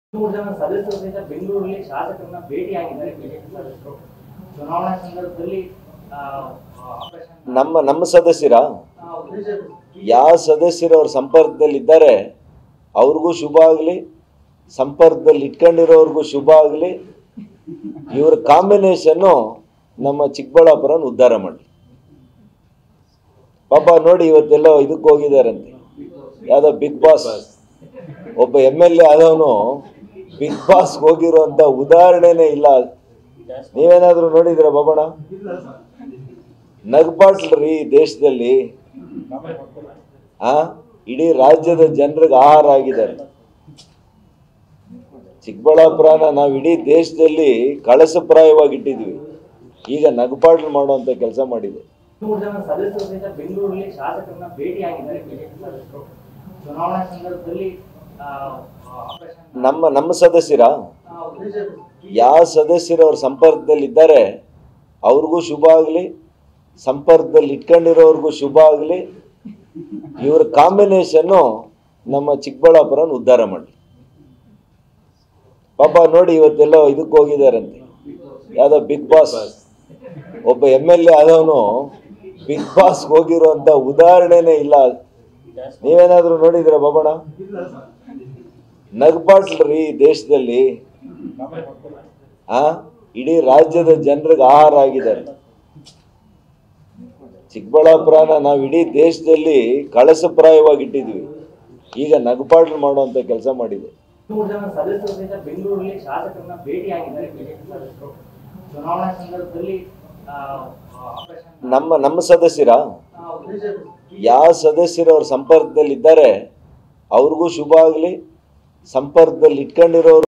ಮೂರು ಜನ ಸದಸ್ಯರು ಸಹಿತ ಬೆಂಗಳೂರಲ್ಲಿ ಶಾಸಕರನ್ನ ಭೇಟಿಯಾಗಿದ್ದಾರೆ ಬಿಜೆಪಿ ಸದಸ್ಯರು ಚುನಾವಣಾ ಸಂದರ್ಭದಲ್ಲಿ ಆ, ಆಪರೇಷನ್ ನಮ್ಮ ನಮ್ಮ ಸದಸ್ಯರ ಆ, ಉದ್ದೇಶ- ಯಾವ ಸದಸ್ಯರು ಅವ್ರ ಸಂಪರ್ಕದಲ್ಲಿ ಇದ್ದಾರೆ ಅವ್ರಿಗೂ ಶುಭ ಆಗಲಿ ಸಂಪರ್ಕದಲ್ಲಿ ಇಟ್ಕೊಂಡಿರೋರ್ಗೂ ಶುಭ ಆಗಲಿ ಇವ್ರ ಕಾಂಬಿನೇಷನ್ನು ನಮ್ಮ ಚಿಕ್ಕಬಳ್ಳಾಪುರನ ಉದ್ಧಾರ ಮಾಡಲಿ ಪಾಪ ನೋಡಿ ಇವತ್ತೆಲ್ಲೋ ಇದಕ್ಕೆ ಹೋಗಿದಾರಂತೆ ಯಾವುದೋ ಬಿಗ್ ಬಾಸ್ ಒಬ್ಬ ಎಮ್ ಎಲ್ ಎ ಆದವನು ಬಿಗ್ ಬಾಸ್ಗೆ ಹೋಗಿರುವಂಥ ಉದಾಹರಣೆನೇ ಇಲ್ಲ ನೀವೇನಾದರೂ ನೋಡಿದ್ರ ಬಾಬಣ್ಣ ನಗ್ಬಾಟ್ಲ್ರಿ ಈ ದೇಶದಲ್ಲಿ ಆ ಇಡೀ ರಾಜ್ಯದ ಜನರಿಗೆ ಆಹಾರ ಆಗಿದ್ದಾರೆ ಚಿಕ್ಕಬಳ್ಳಾಪುರನ ನಾವು ಇಡೀ ದೇಶದಲ್ಲಿ ಕಳಸಪ್ರಾಯವಾಗಿ ಇಟ್ಟಿದ್ವಿ ಈಗ ನಗಪಾಟ್ಲು ಮಾಡುವಂತ ಕೆಲಸ ಮಾಡಿದೆ ಮೂರು ಜನ ಸದಸ್ಯರು ಸಹಿತ ಬೆಂಗಳೂರಲ್ಲಿ ಶಾಸಕರನ್ನ ಭೇಟಿಯಾಗಿದ್ದಾರೆ ಬಿಜೆಪಿ ಸದಸ್ಯರು ಚುನಾವಣಾ ಸಂದರ್ಭದಲ್ಲಿ ಆ, ಆಪರೇಷನ್ ನಮ್ಮ ನಮ್ಮ ಸದಸ್ಯರ ಆ, ಉದ್ದೇಶ- ಯಾವ ಸದಸ್ಯರು ಅವ್ರ ಸಂಪರ್ಕದಲ್ಲಿ ಇದ್ದಾರೆ ಅವ್ರಿಗೂ ಶುಭ ಆಗಲಿ ಸಂಪರ್ಕದಲ್ಲಿ ಇಟ್ಕೊಂಡಿರೋರ್ಗೂ ಶುಭ ಆಗಲಿ ಇವ್ರ ಕಾಂಬಿನೇಷನ್ನು ನಮ್ಮ ಚಿಕ್ಕಬಳ್ಳಾಪುರನ ಉದ್ಧಾರ ಮಾಡಲಿ ಪಾಪ ನೋಡಿ ಇವತ್ತೆಲ್ಲೋ ಇದಕ್ಕೆ ಹೋಗಿದಾರಂತೆ ಯಾವುದೋ ಬಿಗ್ ಬಾಸ್ ಒಬ್ಬ ಎಮ್ ಎಲ್ ಎ ಆದವನು ಬಿಗ್ ಬಾಸ್ಗೆ ಹೋಗಿರುವಂಥ ಉದಾಹರಣೆನೇ ಇಲ್ಲ ನೀವೇನಾದರೂ ನೋಡಿದ್ರ ಬಾಬಣ್ಣ ನಗ್ಬಾಟ್ಲ್ರಿ ಈ ದೇಶದಲ್ಲಿ ಆ ಇಡೀ ರಾಜ್ಯದ ಜನರಿಗೆ ಆಹಾರ ಆಗಿದ್ದಾರೆ ಚಿಕ್ಕಬಳ್ಳಾಪುರನ ನಾವು ಇಡೀ ದೇಶದಲ್ಲಿ ಕಳಸಪ್ರಾಯವಾಗಿ ಇಟ್ಟಿದ್ವಿ ಈಗ ನಗಪಾಟ್ಲು ಮಾಡುವಂತ ಕೆಲಸ ಮಾಡಿದೆ ಮೂರು ಜನ ಸದಸ್ಯರು ಸಹಿತ ಬೆಂಗಳೂರಲ್ಲಿ ಶಾಸಕರನ್ನ ಭೇಟಿಯಾಗಿದ್ದಾರೆ ಬಿಜೆಪಿ ಸದಸ್ಯರು ಚುನಾವಣಾ ಸಂದರ್ಭದಲ್ಲಿ ಆ, ಆಪರೇಷನ್ ನಮ್ಮ ನಮ್ಮ ಸದಸ್ಯರ ಆ, ಉದ್ದೇಶ- ಯಾವ ಸದಸ್ಯರು ಅವ್ರ ಸಂಪರ್ಕದಲ್ಲಿ ಇದ್ದಾರೆ ಅವ್ರಿಗೂ ಶುಭ ಆಗಲಿ ಸಂಪರ್ಕದಲ್ಲಿ ಇಟ್ಕೊಂಡಿರೋರು